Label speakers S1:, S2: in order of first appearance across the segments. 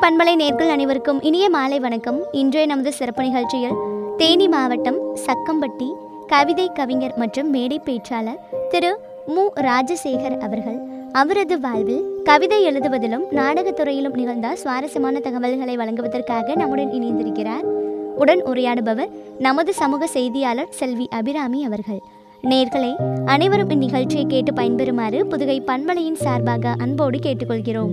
S1: பண்பலை நேர்கள் அனைவருக்கும் இனிய மாலை வணக்கம் இன்றைய நமது சிறப்பு நிகழ்ச்சியில் தேனி மாவட்டம் சக்கம்பட்டி கவிதை கவிஞர் மற்றும் மேடை பேச்சாளர் திரு மு ராஜசேகர் அவர்கள் அவரது வாழ்வில் கவிதை எழுதுவதிலும் நாடகத்துறையிலும் நிகழ்ந்த சுவாரஸ்யமான தகவல்களை வழங்குவதற்காக நம்முடன் இணைந்திருக்கிறார் உடன் உரையாடுபவர் நமது சமூக செய்தியாளர் செல்வி அபிராமி அவர்கள் நேர்களே அனைவரும் இந்நிகழ்ச்சியை கேட்டு பயன்பெறுமாறு புதுகை பண்பலையின் சார்பாக அன்போடு கேட்டுக்கொள்கிறோம்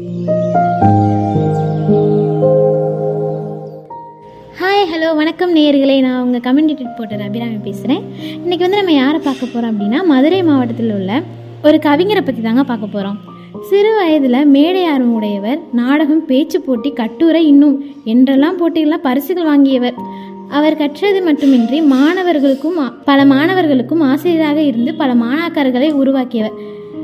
S2: ஹாய் ஹலோ வணக்கம் நேயர்களே நான் உங்கள் கம்யூனிட்டி போட்டர் அபிராமி பேசுகிறேன் இன்றைக்கி வந்து நம்ம யாரை பார்க்க போகிறோம் அப்படின்னா மதுரை மாவட்டத்தில் உள்ள ஒரு கவிஞரை பற்றி தாங்க பார்க்க போகிறோம் சிறு வயதில் மேடை ஆர்வம் உடையவர் நாடகம் பேச்சு போட்டி கட்டுரை இன்னும் என்றெல்லாம் போட்டிகள்லாம் பரிசுகள் வாங்கியவர் அவர் கற்றது மட்டுமின்றி மாணவர்களுக்கும் பல மாணவர்களுக்கும் ஆசிரியராக இருந்து பல மாணாக்கர்களை உருவாக்கியவர்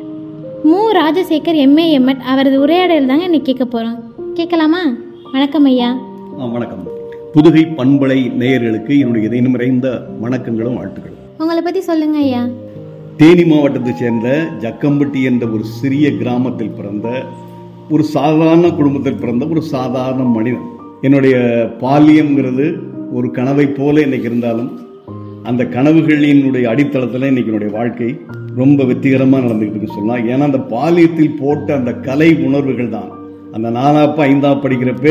S2: மு ராஜசேகர் எம்ஏ எம்எட் அவரது உரையாடல் தாங்க இன்னைக்கு கேட்க போகிறோம் கேட்கலாமா வணக்கம் ஐயா
S3: ஆ, வணக்கம் புதுகை பண்பலை நேயர்களுக்கு என்னுடைய இதயம் நிறைந்த வணக்கங்களும் வாழ்த்துக்களும்
S2: உங்களை பற்றி சொல்லுங்க ஐயா
S3: தேனி மாவட்டத்தைச் சேர்ந்த ஜக்கம்பட்டி என்ற ஒரு சிறிய கிராமத்தில் பிறந்த ஒரு சாதாரண குடும்பத்தில் பிறந்த ஒரு சாதாரண மனிதன் என்னுடைய பாலியம்ங்கிறது ஒரு கனவை போல இன்னைக்கு இருந்தாலும் அந்த கனவுகளினுடைய அடித்தளத்தில் இன்னைக்கு என்னுடைய வாழ்க்கை ரொம்ப வெற்றிகரமாக நடந்துக்கிட்டு இருக்கு சொல்லலாம் ஏன்னா அந்த பாலியத்தில் போட்ட அந்த கலை உணர்வுகள் தான் அந்த நாலாப்பா ஐந்தா படிக்கிறப்பே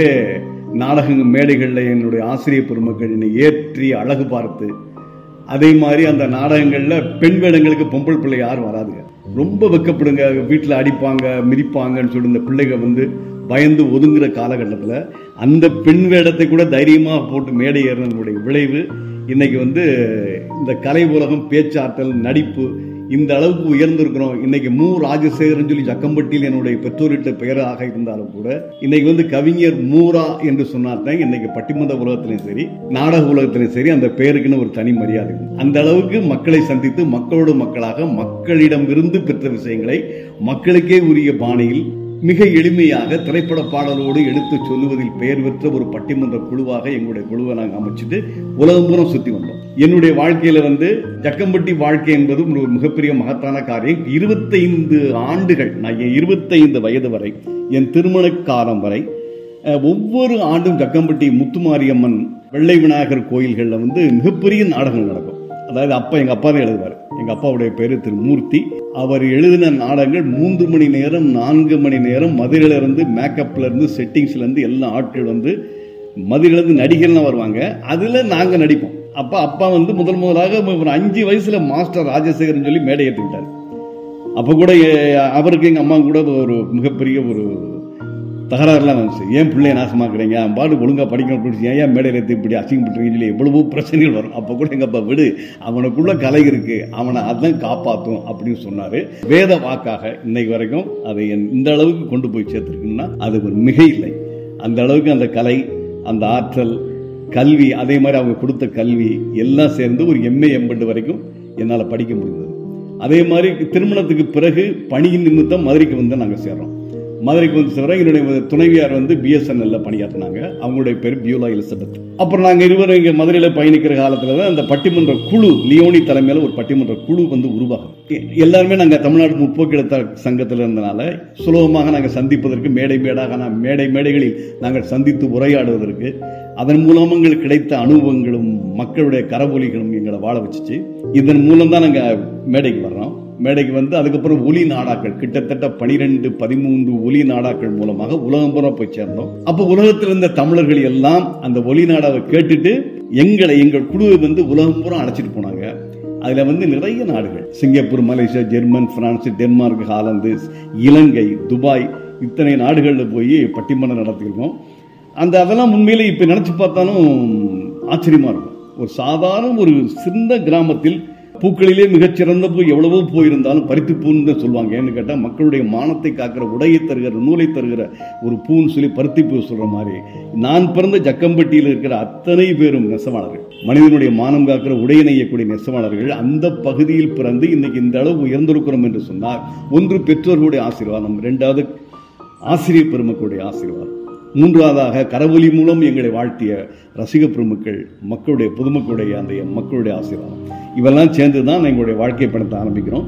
S3: நாடக மேடைகளில் என்னுடைய ஆசிரியர் பெருமக்கள் என்னை ஏற்றி அழகு பார்த்து அதே மாதிரி அந்த நாடகங்களில் பெண் வேடங்களுக்கு பொம்பளை பிள்ளை யாரும் வராதுங்க ரொம்ப வெக்கப்படுங்க வீட்டில் அடிப்பாங்க மிதிப்பாங்கன்னு சொல்லி இந்த பிள்ளைங்க வந்து பயந்து ஒதுங்குற காலகட்டத்தில் அந்த பெண் வேடத்தை கூட தைரியமாக போட்டு மேடை ஏறினதுடைய விளைவு இன்னைக்கு வந்து இந்த கலை உலகம் பேச்சாற்றல் நடிப்பு இந்த அளவுக்கு உயர்ந்திருக்கிறோம் இன்னைக்கு மு ராஜசேகரன் சொல்லி ஜக்கம்பட்டியில் என்னுடைய பெற்றோரிட்ட பெயராக இருந்தாலும் கூட இன்னைக்கு வந்து கவிஞர் மூரா என்று சொன்னால்தான் இன்னைக்கு பட்டிமன்ற உலகத்திலையும் சரி நாடக உலகத்திலையும் சரி அந்த பெயருக்குன்னு ஒரு தனி மரியாதை உண்டு. அந்த அளவுக்கு மக்களை சந்தித்து மக்களோடு மக்களாக மக்களிடமிருந்து பெற்ற விஷயங்களை மக்களுக்கே உரிய பாணியில் மிக எளிமையாக திரைப்பட பாடலோடு எடுத்து சொல்லுவதில் பெயர் பெற்ற ஒரு பட்டிமன்ற குழுவாக எங்களுடைய குழுவை நாங்கள் அமைச்சிட்டு உலகம் பூரம் சுற்றி வந்தோம் என்னுடைய வாழ்க்கையில வந்து ஜக்கம்பட்டி வாழ்க்கை என்பது ஒரு மிகப்பெரிய மகத்தான காரியம் இருபத்தைந்து ஆண்டுகள் நான் என் இருபத்தைந்து வயது வரை என் திருமண காலம் வரை அஹ், ஒவ்வொரு ஆண்டும் ஜக்கம்பட்டி முத்துமாரியம்மன் வெள்ளை விநாயகர் கோயில்களில் வந்து மிகப்பெரிய நாடகங்கள் நடக்கும் அதாவது அப்பா எங்கள் அப்பா தான் எழுதுவார் எங்கள் அப்பாவுடைய பேர் திரு மூர்த்தி அவர் எழுதின நாடகங்கள் மூன்று மணி நேரம் நான்கு மணி நேரம் மதுரையிலேருந்து மேக்கப்லேருந்து செட்டிங்ஸ்லேருந்து எல்லா ஆட்கள் வந்து மதுரையிலேருந்து நடிகர்லாம் வருவாங்க அதில் நாங்கள் நடிப்போம் அப்போ அப்பா வந்து முதல் முதலாக ஒரு அஞ்சு வயசில் மாஸ்டர் ராஜசேகரன் சொல்லி மேடை ஏற்றுக்கிட்டார் அப்போ கூட எ- அவருக்கு எங்கள் அம்மா கூட ஒரு மிகப்பெரிய ஒரு தகராறுலாம் வந்துச்சு ஏன் பிள்ளைய நாசமாக்குறீங்க அவன் பாட்டு ஒழுங்காக படிக்கணும் பிடிச்சி ஏன் ஏன் மேடையில் எடுத்து இப்படி அசிங்கப்பட்டுறீங்கன்னு சொல்லி எவ்வளவோ பிரச்சனைகள் வரும் அப்போ கூட எங்கள் அப்பா விடு அவனுக்குள்ள கலை இருக்கு அவனை அதான் காப்பாற்றும் அப்படின்னு சொன்னார் வேத வாக்காக இன்னைக்கு வரைக்கும் அதை என் இந்த அளவுக்கு கொண்டு போய் சேர்த்துருக்குன்னா அது ஒரு மிக இல்லை அந்த அளவுக்கு அந்த கலை அந்த ஆற்றல் கல்வி அதே மாதிரி அவங்க கொடுத்த கல்வி எல்லாம் சேர்ந்து ஒரு எம்ஏ எம்பெண்டு வரைக்கும் என்னால் படிக்க முடிந்தது அதே மாதிரி திருமணத்துக்கு பிறகு பணியின் நிமித்தம் மதுரைக்கு வந்து நாங்கள் சேர்றோம் மதுரைக்கு வந்து சேர்றோம் என்னுடைய துணைவியார் வந்து பிஎஸ்என்எல்ல பணியாற்றினாங்க அவங்களுடைய பேர் பியூலா எலிசபெத் அப்புறம் நாங்கள் இருவரும் இங்கே மதுரையில் பயணிக்கிற காலத்தில் தான் அந்த பட்டிமன்ற குழு லியோனி தலைமையில் ஒரு பட்டிமன்ற குழு வந்து உருவாகும் எ- எல்லாருமே நாங்கள் தமிழ்நாடு முற்போக்கு எழுத்தாளர் சங்கத்தில் இருந்தனால சுலபமாக நாங்கள் சந்திப்பதற்கு மேடை மேடாக நான் மேடை மேடைகளில் நாங்கள் சந்தித்து உரையாடுவதற்கு அதன் மூலம் எங்களுக்கு கிடைத்த அனுபவங்களும் மக்களுடைய கரவொலிகளும் எங்களை வாழ வச்சுச்சு இதன் மூலம் தான் நாங்கள் மேடைக்கு வர்றோம் மேடைக்கு வந்து அதுக்கப்புறம் ஒலி நாடாக்கள் கிட்டத்தட்ட பனிரெண்டு பதிமூன்று ஒலி நாடாக்கள் மூலமாக உலகம் பூரா போய் சேர்ந்தோம் அப்போ உலகத்தில் இருந்த தமிழர்கள் எல்லாம் அந்த ஒலி நாடாவை கேட்டுட்டு எங்களை எங்கள் குழுவை வந்து உலகம் பூரா அழைச்சிட்டு போனாங்க அதில் வந்து நிறைய நாடுகள் Singapore Malaysia German France Denmark Holland Ilangai Dubai இத்தனை நாடுகளில் போய் பட்டிமன்றம் நடத்தியிருக்கோம் அந்த அதெல்லாம் உண்மையிலே இப்போ நினச்சி பார்த்தாலும் ஆச்சரியமாக இருக்கும் ஒரு சாதாரண ஒரு சிறந்த கிராமத்தில் பூக்களிலே மிகச்சிறந்த பூ எவ்வளவோ போயிருந்தாலும் பருத்தி பூன்னு தான் சொல்லுவாங்க ஏன்னு கேட்டால் மக்களுடைய மானத்தை காக்கிற உடையை தருகிற நூலை தருகிற ஒரு பூன்னு சொல்லி பருத்தி பூ சொல்கிற மாதிரி நான் பிறந்த ஜக்கம்பட்டியில் இருக்கிற அத்தனை பேரும் நெசவாளர்கள் மனிதனுடைய மானம் காக்கிற உடைய நெய்யக்கூடிய நெசவாளர்கள் அந்த பகுதியில் பிறந்து இன்னைக்கு இந்த அளவு உயர்ந்திருக்கிறோம் என்று சொன்னால் ஒன்று பெற்றோர்களுடைய ஆசீர்வாதம் ரெண்டாவது ஆசிரியர் பெருமக்களுடைய ஆசீர்வாதம் மூன்றாவதாக கரவொலி மூலம் எங்களை வாழ்த்திய ரசிக பெருமக்கள் மக்களுடைய பொதுமக்களுடைய அந்த மக்களுடைய ஆசீர்வாதம் இவெல்லாம் சேர்ந்து தான் எங்களுடைய வாழ்க்கை பயணத்தை ஆரம்பிக்கிறோம்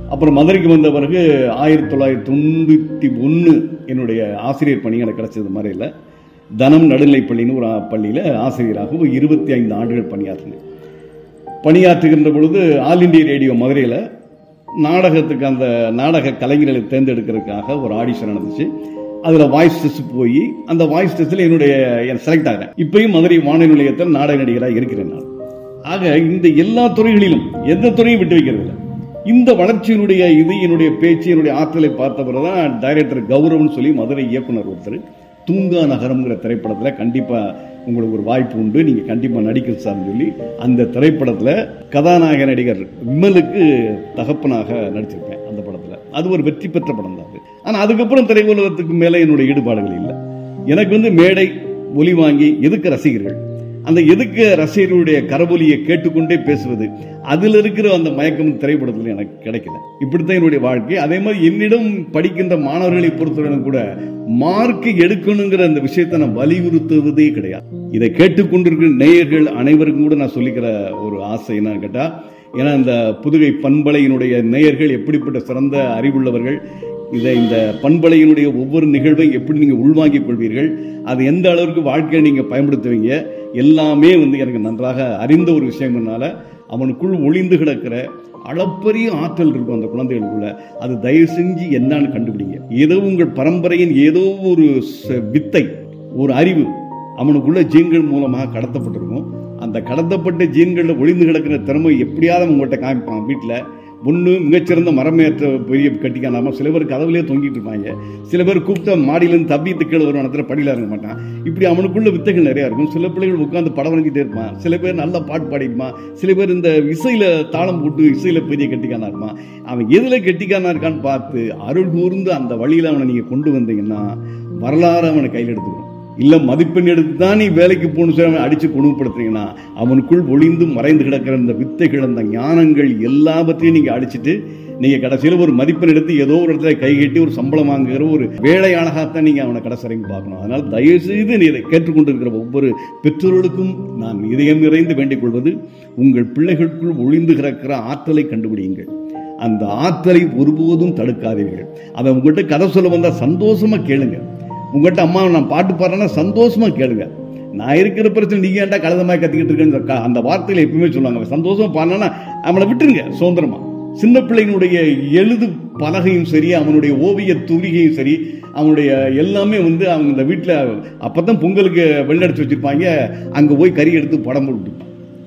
S3: அப்புறம் மதுரைக்கு வந்த பிறகு ஆயிரத்தி தொள்ளாயிரத்தி தொண்ணூற்றி ஒன்று என்னுடைய ஆசிரியர் பணி எனக்கு கிடைச்சது மாதிரி இல்லை தனம் நடுநிலைப்பள்ளின்னு ஒரு பள்ளியில் ஆசிரியராக ஒரு இருபத்தி ஐந்து ஆண்டுகள் பணியாற்றினேன் பணியாற்றுகின்ற பொழுது ஆல் இண்டியா ரேடியோ மதுரையில் நாடகத்துக்கு அந்த நாடக கலைஞர்களை தேர்ந்தெடுக்கிறதுக்காக ஒரு ஆடிஷன் நடந்துச்சு அதில் வாய்ஸ் டெஸ்ட் போய் அந்த வாய்ஸ் டெஸ்ட்டில் என்னுடைய செலக்ட் ஆகிறேன் இப்பயும் மதுரை வானொலி நிலையத்தில் நாடக நடிகராக இருக்கிறேன் நான் ஆக இந்த எல்லா துறைகளிலும் எந்த துறையும் விட்டு வைக்கிறது இல்லை இந்த வளர்ச்சியினுடைய இது என்னுடைய பேச்சு என்னுடைய ஆற்றலை பார்த்தவர் தான் டைரக்டர் கௌரவம்னு சொல்லி மதுரை இயக்குனர் ஒருத்தர் தூங்கா நகரம்ங்கிற திரைப்படத்தில் கண்டிப்பாக உங்களுக்கு ஒரு வாய்ப்பு உண்டு நீங்கள் கண்டிப்பாக நடிக்கிற சார்னு சொல்லி அந்த திரைப்படத்தில் கதாநாயக நடிகர் விமலுக்கு தகப்பனாக நடிச்சிருப்பேன் அந்த படத்தில் அது ஒரு வெற்றி பெற்ற படம் தான் அது ஆனால் அதுக்கப்புறம் திரையுலகத்துக்கு மேலே என்னுடைய ஈடுபாடுகள் இல்லை எனக்கு வந்து மேடை ஒலி வாங்கி எதுக்கு ரசிகர்கள் அந்த எதுக்கு ரசிகர்களுடைய கரபொலியை கேட்டுக்கொண்டே பேசுவது அதில் இருக்கிற அந்த மயக்கம் திரைப்படத்தில் எனக்கு கிடைக்கல இப்படித்தான் என்னுடைய வாழ்க்கை அதே மாதிரி என்னிடம் படிக்கின்ற மாணவர்களை பொறுத்தவரைக்கும் கூட மார்க் எடுக்கணுங்கிற அந்த விஷயத்தை நான் வலியுறுத்துவதே கிடையாது இதை கேட்டுக்கொண்டிருக்கிற நேயர்கள் அனைவருக்கும் கூட நான் சொல்லிக்கிற ஒரு ஆசை என்னன்னு கேட்டால் ஏன்னா இந்த புதுகை பண்பலையினுடைய நேயர்கள் எப்படிப்பட்ட சிறந்த அறிவுள்ளவர்கள் இதை இந்த பண்பலையினுடைய ஒவ்வொரு நிகழ்வை எப்படி நீங்கள் உள்வாங்கிக் கொள்வீர்கள் அது எந்த அளவுக்கு வாழ்க்கையை நீங்கள் பயன்படுத்துவீங்க எல்லாமே வந்து எனக்கு நன்றாக அறிந்த ஒரு விஷயம்னால அவனுக்குள் ஒளிந்து கிடக்கிற அளப்பரிய ஆற்றல் இருக்கும் அந்த குழந்தைகளுக்குள்ள அது தயவு செஞ்சு என்னன்னு கண்டுபிடிங்க ஏதோ உங்கள் பரம்பரையின் ஏதோ ஒரு ச- வித்தை ஒரு அறிவு அவனுக்குள்ள ஜீன்கள் மூலமாக கடத்தப்பட்டிருக்கும் அந்த கடத்தப்பட்ட ஜீன்களில் ஒளிந்து கிடக்கிற திறமை எப்படியாவது உங்கள்கிட்ட காமிப்பான் வீட்டில் ஒன்று மிகச்சிறந்த மரமேற்ற பெரிய கட்டிக்கானாம சில பேர் கதவுலேயே தொங்கிட்டு இருப்பாங்க சில பேர் கூப்பிட்ட மாடியிலேருந்து தப்பித்து கீழே ஒரு இடத்துல படியில் இறங்க மாட்டான் இப்படி அவனுக்குள்ள வித்தைகள் நிறையா இருக்கும் சில பிள்ளைகள் உட்காந்து படம் வரைஞ்சிட்டே இருப்பான் சில பேர் நல்ல பாட்டு பாடிப்பான் சில பேர் இந்த இசையில் தாளம் போட்டு இசையில் பெரிய கெட்டிக்கானா இருப்பான் அவன் எதில் கெட்டிக்கானா இருக்கான்னு பார்த்து அருள் கூர்ந்து அந்த வழியில் அவனை நீங்கள் கொண்டு வந்தீங்கன்னா வரலாறு அவனை கையில் எடுத்துக்கணும் இல்லை மதிப்பெண் எடுத்து தான் நீ வேலைக்கு போகணும் சொல்லி அவனை அடித்து குணப்படுத்துறீங்கன்னா அவனுக்குள் ஒளிந்து மறைந்து கிடக்கிற அந்த வித்தைகள் அந்த ஞானங்கள் எல்லாவற்றையும் நீங்கள் அடிச்சிட்டு நீங்கள் கடைசியில் ஒரு மதிப்பெண் எடுத்து ஏதோ ஒரு இடத்துல கை கட்டி ஒரு சம்பளம் வாங்குகிற ஒரு வேலையாளகாகத்தான் நீங்கள் அவனை கடைசி வரைக்கும் பார்க்கணும் அதனால் தயவு செய்து நீ இதை கேட்டுக்கொண்டிருக்கிற ஒவ்வொரு பெற்றோர்களுக்கும் நான் இதயம் நிறைந்து வேண்டிக் கொள்வது உங்கள் பிள்ளைகளுக்குள் ஒளிந்து கிடக்கிற ஆற்றலை கண்டுபிடியுங்கள் அந்த ஆற்றலை ஒருபோதும் தடுக்காதீர்கள் அதை உங்கள்கிட்ட கதை சொல்ல வந்தால் சந்தோஷமா கேளுங்க உங்கள்கிட்ட அம்மா நான் பாட்டு பாடுறேன்னா சந்தோஷமா கேளுங்க நான் இருக்கிற பிரச்சனை நீங்க ஏன்டா கழுதமாக கத்திக்கிட்டு இருக்கேன்னு க- அந்த வார்த்தையில எப்பவுமே சொல்லுவாங்க அவன் சந்தோஷமா பாடினா அவனை விட்டுருங்க சுதந்திரமா சின்ன பிள்ளையினுடைய எழுது பலகையும் சரி அவனுடைய ஓவிய துரிகையும் சரி அவனுடைய எல்லாமே வந்து அவங்க இந்த வீட்டில் அப்பதான் பொங்கலுக்கு வெள்ளடிச்சு வச்சிருப்பாங்க அங்கே போய் கறி எடுத்து படம் போட்டுருப்பான்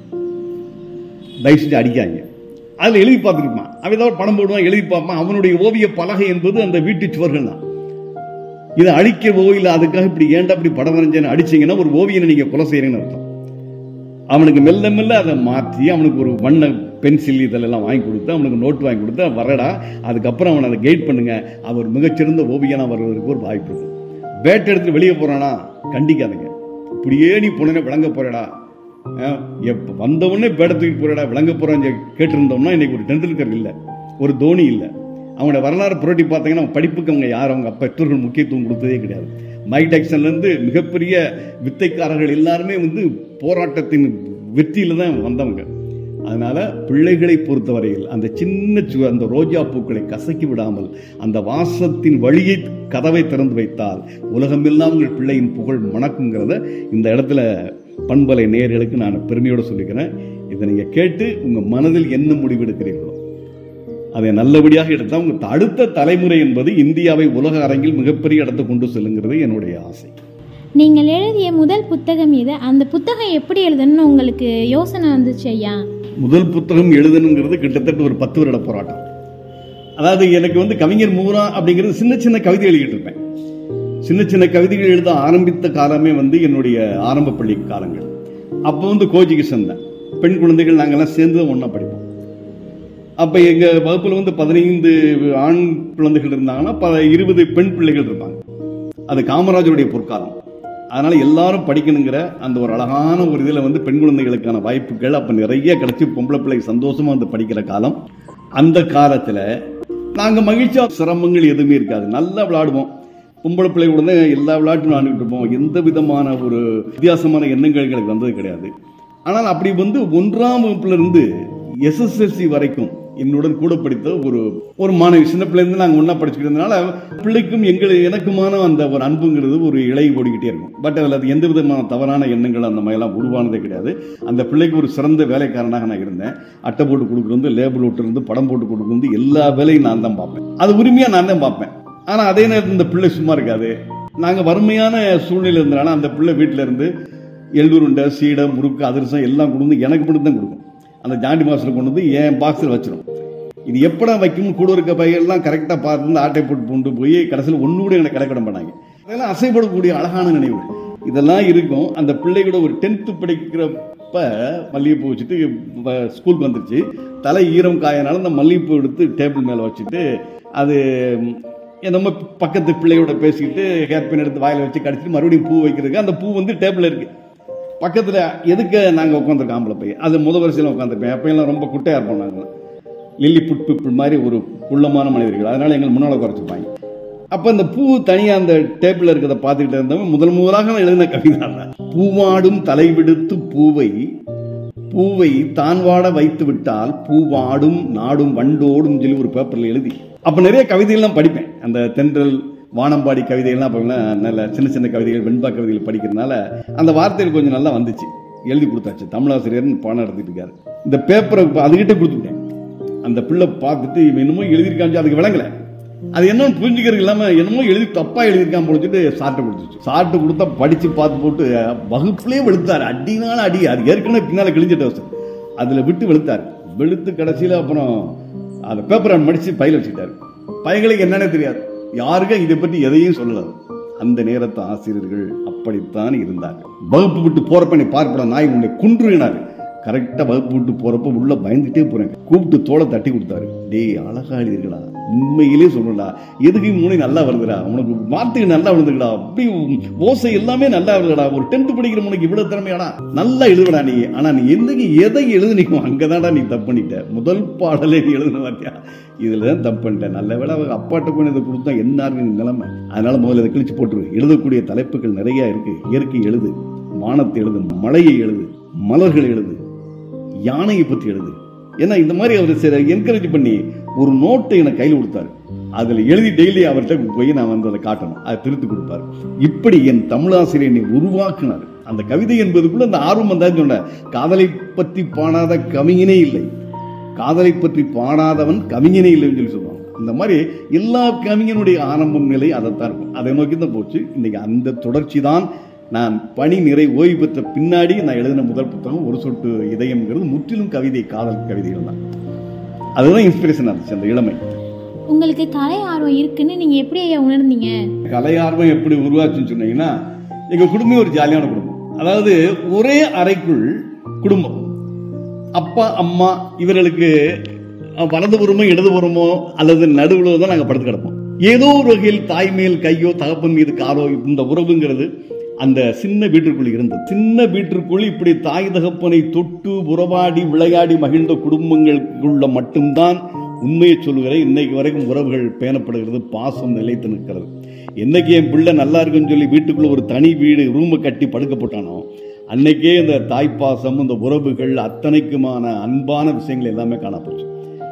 S3: தயவு செஞ்சு அடிக்காங்க அதில் எழுதி பார்த்துருப்பான் அவன் ஏதாவது படம் போடுவான் எழுதி பார்ப்பான் அவனுடைய ஓவிய பலகை என்பது அந்த வீட்டு சுவர்கள் தான் இதை அழிக்கவோ இல்லை அதுக்காக இப்படி ஏன்டா இப்படி படம் வரைஞ்சேன்னு அடிச்சீங்கன்னா ஒரு ஓவியனை நீங்கள் கொலை செய்கிறீங்கன்னு அர்த்தம் அவனுக்கு மெல்ல மெல்ல அதை மாற்றி அவனுக்கு ஒரு வண்ண பென்சில் இதெல்லாம் வாங்கி கொடுத்து அவனுக்கு நோட் வாங்கி கொடுத்து வரடா அதுக்கப்புறம் அவனை அதை கைட் பண்ணுங்க அவர் மிகச்சிறந்த ஓவியனா வருவதற்கு ஒரு வாய்ப்பு இருக்கு பேட்டை எடுத்து வெளியே போறானா கண்டிக்காதீங்க இப்படியே நீ பொண்ணு விளங்க போறடா எப்போ வந்தவொடனே பேட்டை தூக்கிட்டு போறடா விளங்க போறான்னு கேட்டிருந்தோம்னா இன்னைக்கு ஒரு டெண்டுல்கர் இல்லை ஒரு தோனி இல்லை அவங்களோட வரலாறு புரட்டி பார்த்தீங்கன்னா அவங்க படிப்புக்கு அவங்க யார் அவங்க பெற்றோர்கள் முக்கியத்துவம் கொடுத்ததே கிடையாது மைக் டைக்சன்லேருந்து மிகப்பெரிய வித்தைக்காரர்கள் எல்லாருமே வந்து போராட்டத்தின் வெற்றியில் தான் வந்தவங்க அதனால பிள்ளைகளை பொறுத்தவரையில் அந்த சின்ன சு அந்த ரோஜா பூக்களை கசக்கி விடாமல் அந்த வாசத்தின் வழியை கதவை திறந்து வைத்தால் உலகமெல்லாம் உங்கள் பிள்ளையின் புகழ் மணக்குங்கிறத இந்த இடத்துல பண்பலை நேயர்களுக்கு நான் பெருமையோடு சொல்லிக்கிறேன் இதை நீங்கள் கேட்டு உங்கள் மனதில் என்ன முடிவெடுக்கிறீர்களோ அதை நல்லபடியாக எடுத்தால் உங்கள் அடுத்த தலைமுறை என்பது இந்தியாவை உலக அரங்கில் மிகப்பெரிய இடத்தை கொண்டு செல்லுங்கிறது என்னுடைய ஆசை
S2: நீங்கள் எழுதிய முதல் புத்தகம் இது அந்த புத்தகம் எப்படி எழுதணும்னு உங்களுக்கு யோசனை வந்துச்சு ஐயா
S3: முதல் புத்தகம் எழுதணுங்கிறது கிட்டத்தட்ட ஒரு பத்து வருட போராட்டம் அதாவது எனக்கு வந்து கவிஞர் மூரா அப்படிங்கிறது சின்ன சின்ன கவிதை எழுதிட்டு இருப்பேன் சின்ன சின்ன கவிதைகள் எழுத ஆரம்பித்த காலமே வந்து என்னுடைய ஆரம்ப பள்ளி காலங்கள் அப்போ வந்து கோஜிகிஷன் தான் பெண் குழந்தைகள் நாங்கெல்லாம் சேர்ந்து தான் ஒன்றா படிப்போம் அப்போ எங்கள் வகுப்பில் வந்து பதினைந்து ஆண் குழந்தைகள் இருந்தாங்கன்னா ப இருபது பெண் பிள்ளைகள் இருப்பாங்க அது காமராஜருடைய பொற்காலம் அதனால எல்லாரும் படிக்கணுங்கிற அந்த ஒரு அழகான ஒரு இதில் வந்து பெண் குழந்தைகளுக்கான வாய்ப்புகள் அப்போ நிறைய கிடைச்சி பொம்பளை பிள்ளை சந்தோஷமா வந்து படிக்கிற காலம் அந்த காலத்தில் நாங்கள் மகிழ்ச்சியா சிரமங்கள் எதுவுமே இருக்காது நல்லா விளையாடுவோம் பொம்பளை பிள்ளைகளோட தான் எல்லா விளையாட்டும் விளையாண்டுட்டு இருப்போம் எந்த விதமான ஒரு வித்தியாசமான எண்ணங்கள் எங்களுக்கு வந்தது கிடையாது ஆனால் அப்படி வந்து ஒன்றாம் வகுப்புல இருந்து எஸ்எஸ்எல்சி வரைக்கும் என்னுடன் கூட படித்த ஒரு ஒரு மாணவி சின்ன பிள்ளைலேருந்து நாங்கள் ஒன்றா படிச்சுக்கிட்டு இருந்தனால பிள்ளைக்கும் எங்கள் எனக்குமான அந்த ஒரு அன்புங்கிறது ஒரு இலை ஓடிக்கிட்டே இருக்கும் பட் அதில் அது எந்த விதமான தவறான எண்ணங்கள் அந்த மாதிரிலாம் உருவானதே கிடையாது அந்த பிள்ளைக்கு ஒரு சிறந்த வேலைக்காரனாக நான் இருந்தேன் அட்டை போட்டு கொடுக்குறது லேபிள் விட்டுருந்து படம் போட்டு கொடுக்குறது எல்லா வேலையும் நான் தான் பார்ப்பேன் அது உரிமையாக நான் தான் பார்ப்பேன் ஆனால் அதே நேரத்தில் இந்த பிள்ளை சும்மா இருக்காது நாங்கள் வறுமையான சூழ்நிலை இருந்தனால அந்த பிள்ளை வீட்டில் இருந்து எள்ளுருண்டை சீடை முறுக்கு அதிரசம் எல்லாம் கொண்டு வந்து எனக்கு மட்டும் தான் கொடுக்கும் அந்த ஜாண்டி மாஸ்டர் கொண்டு வந்து என் பாக்ஸில் வச்சிரும் இது எப்படா வைக்கணும் கூட இருக்க பையெல்லாம் கரெக்டாக பார்த்து ஆட்டை போட்டு கொண்டு போய் கடைசியில் ஒன்று கூட எனக்கு கிடைக்கிட மாட்டாங்க அதெல்லாம் அசைப்படக்கூடிய அழகான நினைவு இதெல்லாம் இருக்கும் அந்த பிள்ளை கூட ஒரு டென்த்து படிக்கிறப்ப மல்லிகைப்பூ வச்சுட்டு வ- ஸ்கூலுக்கு வந்துருச்சு தலை ஈரம் காயனால அந்த மல்லிகைப்பூ எடுத்து டேபிள் மேலே வச்சுட்டு அது ம், நம்ம பக்கத்து பிள்ளையோட பேசிக்கிட்டு ஹேர் பின் எடுத்து வாயில் வச்சு கடிச்சிட்டு மறுபடியும் பூ வைக்கிறதுக்கு அந்த பூ வந்து டேபிள் இருக்குது பக்கத்தில் எதுக்கு நாங்கள் உட்காந்துருக்கோம் ஆம்பளை பையன் அது முத வரிசையில் உட்காந்துருப்பேன் அப்போயெல்லாம் ரொம்ப குட்டையாக இருப்போம் நாங்கள் லில்லி புட் பிப்பிள் மாதிரி ஒரு குள்ளமான மனிதர்கள் அதனால எங்களை முன்னால் குறைச்சிப்பாங்க அப்போ அந்த பூ தனியாக அந்த டேபிளில் இருக்கிறத பார்த்துக்கிட்டு இருந்தவன் முதல் முதலாக நான் எழுதின கவிதை தான் பூவாடும் தலைவிடுத்து பூவை பூவை தான் வாட வைத்து விட்டால் பூவாடும் நாடும் வண்டோடும் சொல்லி ஒரு பேப்பரில் எழுதி அப்போ நிறைய கவிதைகள்லாம் படிப்பேன் அந்த தென்றல் வானம்பாடி கவிதைகள்லாம் அப்போலாம் நல்ல சின்ன சின்ன கவிதைகள் வெண்பா கவிதைகள் படிக்கிறதுனால அந்த வார்த்தைகள் கொஞ்சம் நல்லா வந்துச்சு எழுதி கொடுத்தாச்சு தமிழாசிரியர்னு பாடம் நடத்திட்டு இருக்காரு இந்த பேப்பரை அதுகிட்ட கொடுத்துட்டேன் அந்த பிள்ளை பார்த்துட்டு இவன் என்னமோ எழுதியிருக்கான்னு அதுக்கு விளங்கல அது என்னன்னு புரிஞ்சுக்கிறது இல்லாம என்னமோ எழுதி தப்பா எழுதியிருக்கான் போச்சுட்டு சாட்டை கொடுத்துச்சு சாட்டை கொடுத்தா படிச்சு பார்த்து போட்டு வகுப்புலயே வெளுத்தாரு அடினால அடி அது ஏற்கனவே பின்னால கிழிஞ்சிட்ட அவசரம் அதுல விட்டு வெளுத்தாரு வெளுத்து கடைசியில அப்புறம் அந்த பேப்பரை மடிச்சு பையில வச்சுக்கிட்டாரு பையங்களுக்கு என்னன்னே தெரியாது யாருக்கும் இதை பற்றி எதையும் சொல்லல அந்த நேரத்து ஆசிரியர்கள் அப்படித்தான் இருந்தார்கள் வகுப்பு விட்டு போறப்ப நீ பார்ப்பட நாய் உன்னை குன்றுவினாரு கரெக்டா வகுப்பு விட்டு போறப்ப உள்ள பயந்துட்டே போறேன் கூப்பிட்டு தோலை தட்டி கொடுத்தாரு டேய் அழகா எழுதிருக்கடா உண்மையிலே சொல்லடா எதுக்கு மூணு நல்லா வருதுடா உனக்கு வார்த்தைகள் நல்லா விழுந்துக்கடா அப்படி ஓசை எல்லாமே நல்லா வருதுடா ஒரு டென்த் படிக்கிற உனக்கு இவ்வளவு திறமையாடா நல்லா எழுதுடா நீ ஆனா நீ என்னைக்கு எதை எழுதுனிக்கோ அங்கதான்டா நீ தப்பு பண்ணிட்ட முதல் பாடலே நீ எழுதுன வாத்தியா இதுல தான் தப்பு பண்ணிட்டேன் நல்ல வேளை அவங்க அப்பாட்ட கொண்டு இதை கொடுத்தா என்ன இருக்கு நிலைமை அதனால முதல்ல இதை கிழிச்சு போட்டுரு எழுதக்கூடிய தலைப்புகள் நிறைய இருக்கு இயற்கை எழுது வானத்தை எழுது மலையை எழுது மலர்கள் எழுது யானையை பற்றி எழுது ஏன்னா இந்த மாதிரி அவர் சில என்கரேஜ் பண்ணி ஒரு நோட்டை எனக்கு கையில் கொடுத்தாரு அதில் எழுதி டெய்லி அவர்கிட்ட போய் நான் வந்து அதை காட்டணும் அதை திருத்தி கொடுப்பாரு இப்படி என் தமிழாசிரியனை உருவாக்குனார் அந்த கவிதை என்பதுக்குள்ள அந்த ஆர்வம் தான் சொன்ன காதலை பற்றி பாடாத கவிஞனே இல்லை காதலை பற்றி பாடாதவன் கவிஞனே இல்லைன்னு சொல்லி சொல்லுவாங்க இந்த மாதிரி எல்லா கவிஞனுடைய ஆரம்பம் நிலை அதைத்தான் இருக்கும் அதை நோக்கி தான் போச்சு இன்னைக்கு அந்த தொடர்ச்சி தான் நான் பணி நிறை ஓய்வு பெற்ற பின்னாடி நான் எழுதின முதல் புத்தகம் ஒரு சொட்டு இதயம்ங்கிறது முற்றிலும் கவிதை காதல் கவிதைகள் தான் அதுதான் இன்ஸ்பிரேஷன் இருந்துச்சு அந்த இளமை
S2: உங்களுக்கு கலை ஆர்வம் இருக்குன்னு நீங்கள் எப்படி ஐயா உணர்ந்தீங்க
S3: கலை ஆர்வம் எப்படி உருவாச்சுன்னு சொன்னீங்கன்னா எங்க குடும்பம் ஒரு ஜாலியான குடும்பம் அதாவது ஒரே அறைக்குள் குடும்பம் அப்பா அம்மா இவர்களுக்கு அஹ், வலதுபுறமோ இடதுபுறமோ அல்லது நடுவுல தான் நாங்கள் படுத்து கிடப்போம் ஏதோ ஒரு வகையில் தாய் மேல் கையோ தகப்பன் மீது காலோ இந்த உறவுங்கிறது அந்த சின்ன வீட்டிற்குள் இருந்தது சின்ன வீட்டிற்குள் இப்படி தாய் தகப்பனை தொட்டு உறவாடி விளையாடி மகிழ்ந்த குடும்பங்களுக்குள்ள மட்டும்தான் உண்மையை சொல்லுகிறேன் இன்னைக்கு வரைக்கும் உறவுகள் பேணப்படுகிறது பாசம் நிலைத்து நிற்கிறது என்னைக்கு என் பிள்ளை நல்லா இருக்குன்னு சொல்லி வீட்டுக்குள்ள ஒரு தனி வீடு ரூமை கட்டி படுக்க போட்டானோ அன்னைக்கே இந்த தாய்ப்பாசம் இந்த உறவுகள் அத்தனைக்குமான அன்பான விஷயங்கள் எல்லாமே காணப்போச்சு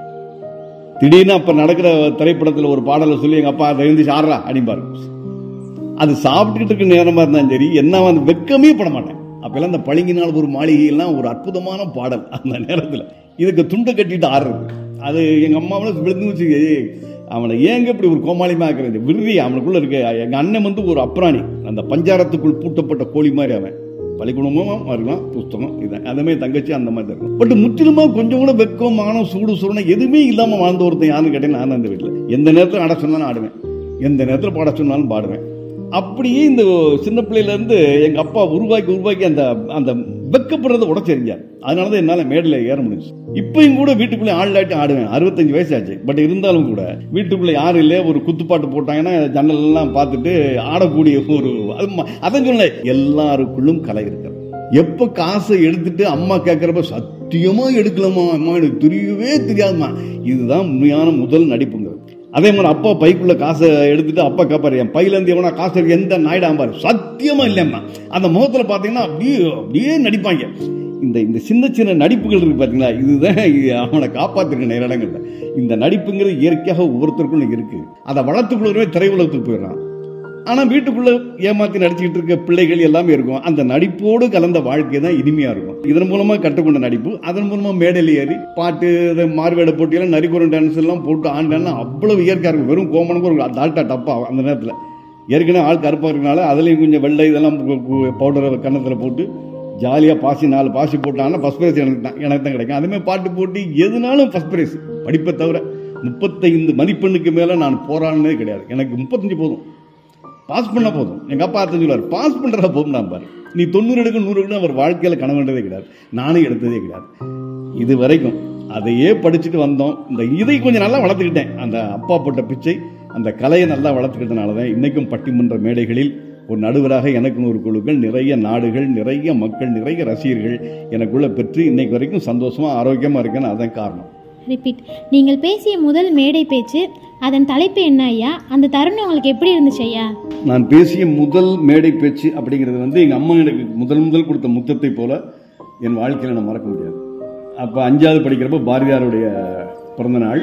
S3: திடீர்னு அப்ப நடக்கிற திரைப்படத்துல ஒரு பாடலை சொல்லி எங்க அப்பா அதை எழுந்து ஆடுறா அப்படிம்பாரு அது சாப்பிட்டுக்கிட்டு இருக்க நேரமா இருந்தாலும் சரி என்ன வந்து வெக்கமே பட மாட்டேன் அப்பெல்லாம் இந்த பளிங்கினால் ஒரு மாளிகை எல்லாம் ஒரு அற்புதமான பாடல் அந்த நேரத்துல இதுக்கு துண்டை கட்டிட்டு ஆடுறது அது எங்க அம்மாவில் விழுந்து வச்சு "ஏய், அவனை ஏங்க இப்படி ஒரு கோமாளிமா ஆக்குறது விருதி அவனுக்குள்ள இருக்க எங்க அண்ணன் வந்து ஒரு அப்ராணி அந்த பஞ்சாரத்துக்குள் பூட்டப்பட்ட கோழி மாதிரி அவன் பள்ளிக்கூடமும் இருக்கலாம் புஸ்தகம் இதான் அந்த மாதிரி தங்கச்சி அந்த மாதிரி தான் இருக்கும் பட் முற்றிலுமா கொஞ்சம் கூட வெக்கம் மானம் சூடு சுரணம் எதுவுமே இல்லாம வாழ்ந்த ஒருத்தன் யாருன்னு கேட்டேன் நான் தான் அந்த வீட்டில் எந்த நேரத்தில் ஆட சொன்னாலும் ஆடுவேன் எந்த நேரத்தில் பாட சொன்னாலும் பாடுவேன் அப்படியே இந்த சின்ன பிள்ளையில இருந்து எங்க அப்பா உருவாக்கி உருவாக்கி அந்த அந்த வெக்கப்படுறத உடச்செறிஞ்சார் அதனால தான் என்னால் மேடையில் ஏற முடிஞ்சு இப்பயும் கூட வீட்டுக்குள்ளே ஆள்லாட்டி ஆடுவேன் அறுபத்தஞ்சு வயசு ஆச்சு பட் இருந்தாலும் கூட வீட்டுக்குள்ளே யாரும் இல்லை ஒரு குத்துப்பாட்டு போட்டாங்கன்னா ஜன்னல் எல்லாம் பார்த்துட்டு ஆடக்கூடிய ஒரு அது ம- அதான் சொல்ல எல்லாருக்குள்ளும் கலை இருக்கிறது எப்போ காசை எடுத்துட்டு அம்மா கேட்குறப்ப சத்தியமா எடுக்கலாமா அம்மா எனக்கு தெரியவே தெரியாதும்மா இதுதான் உண்மையான முதல் நடிப்புங்கிறது அதே மாதிரி அப்பா பைக்குள்ள காசை எடுத்துட்டு அப்பா கேட்பாரு என் பையில இருந்து எவனா காசு இருக்கு எந்த நாயிடாம்பாரு சத்தியமா இல்லைம்மா அந்த முகத்துல பாத்தீங்கன்னா அப்படியே அப்படியே நடிப்பாங்க இந்த இந்த சின்ன சின்ன நடிப்புகள் இருக்கு பார்த்தீங்களா இதுதான் இது அவனை காப்பாற்றிருக்க நேர இடங்கள்ல இந்த நடிப்புங்கிறது இயற்கையாக ஒவ்வொருத்தருக்கும் இருக்கு அதை வளர்த்துக்குள்ளவே திரையுலகத்துக்கு போயிடுறான் ஆனால் வீட்டுக்குள்ள ஏமாத்தி நடிச்சுக்கிட்டு இருக்க பிள்ளைகள் எல்லாமே இருக்கும் அந்த நடிப்போடு கலந்த வாழ்க்கை தான் இனிமையா இருக்கும் இதன் மூலமா கற்றுக்கொண்ட நடிப்பு அதன் மூலமா மேடையில் ஏறி பாட்டு இது மார்வேட போட்டியெல்லாம் நரிக்குறன் டான்ஸ் எல்லாம் போட்டு ஆண்டான்னா அவ்வளவு இயற்கையா இருக்கும் வெறும் கோமனுக்கு ஒரு தாட்டா டப்பா அந்த நேரத்தில் ஏற்கனவே ஆள் கருப்பாக இருக்கனால அதுலேயும் கொஞ்சம் வெள்ளை இதெல்லாம் பவுடரை கன்னத்தில் போட்டு ஜாலியாக பாசி நாலு பாசி போட்டாங்கன்னா ஃபஸ்ட் ப்ரைஸ் எனக்கு தான் எனக்கு தான் கிடைக்கும் அதுமாதிரி பாட்டு போட்டு எதுனாலும் ஃபஸ்ட் ப்ரைஸ் படிப்பை தவிர முப்பத்தைந்து மதிப்பெண்ணுக்கு மேலே நான் போராடினதே கிடையாது எனக்கு முப்பத்தஞ்சு போதும் பாஸ் பண்ண போதும் எங்கள் அப்பா அர்த்தம் சொல்லுவார் பாஸ் பண்ணுறதா போதும் நான் பாரு நீ தொண்ணூறு எடுக்க நூறு எடுக்கணும் அவர் வாழ்க்கையில் கனவுன்றதே கிடையாது நானும் எடுத்ததே கிடையாது இது வரைக்கும் அதையே படிச்சுட்டு வந்தோம் இந்த இதை கொஞ்சம் நல்லா வளர்த்துக்கிட்டேன் அந்த அப்பா போட்ட பிச்சை அந்த கலையை நல்லா வளர்த்துக்கிட்டனால தான் இன்றைக்கும் பட்டிமன்ற மேடைகளில் ஒரு நடுவராக எனக்குன்னு ஒரு குழுக்கள் நிறைய நாடுகள் நிறைய மக்கள் நிறைய ரசிகர்கள் எனக்குள்ள பெற்று இன்னைக்கு வரைக்கும் சந்தோஷமாக ஆரோக்கியமாக இருக்கேன்னு அதான் காரணம்
S2: ரிப்பீட் நீங்கள் பேசிய முதல் மேடை பேச்சு அதன் தலைப்பு என்ன ஐயா அந்த தருணம் உங்களுக்கு எப்படி இருந்துச்சு ஐயா
S3: நான் பேசிய முதல் மேடை பேச்சு அப்படிங்கிறது வந்து எங்கள் அம்மா எனக்கு முதல் முதல் கொடுத்த முத்தத்தை போல என் வாழ்க்கையில் நான் மறக்க முடியாது அப்போ அஞ்சாவது படிக்கிறப்ப பாரதியாருடைய பிறந்த நாள்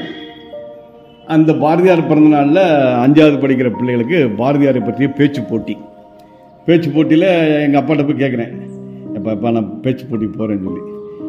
S3: அந்த பாரதியார் பிறந்த நாளில் அஞ்சாவது படிக்கிற பிள்ளைகளுக்கு பாரதியாரை பற்றிய பேச்சு போட்டி பேச்சு போட்டியில் எங்கள் அப்பாட்ட போய் கேட்குறேன் எப்போ அப்பா நான் பேச்சு போட்டி போகிறேன்னு சொல்லி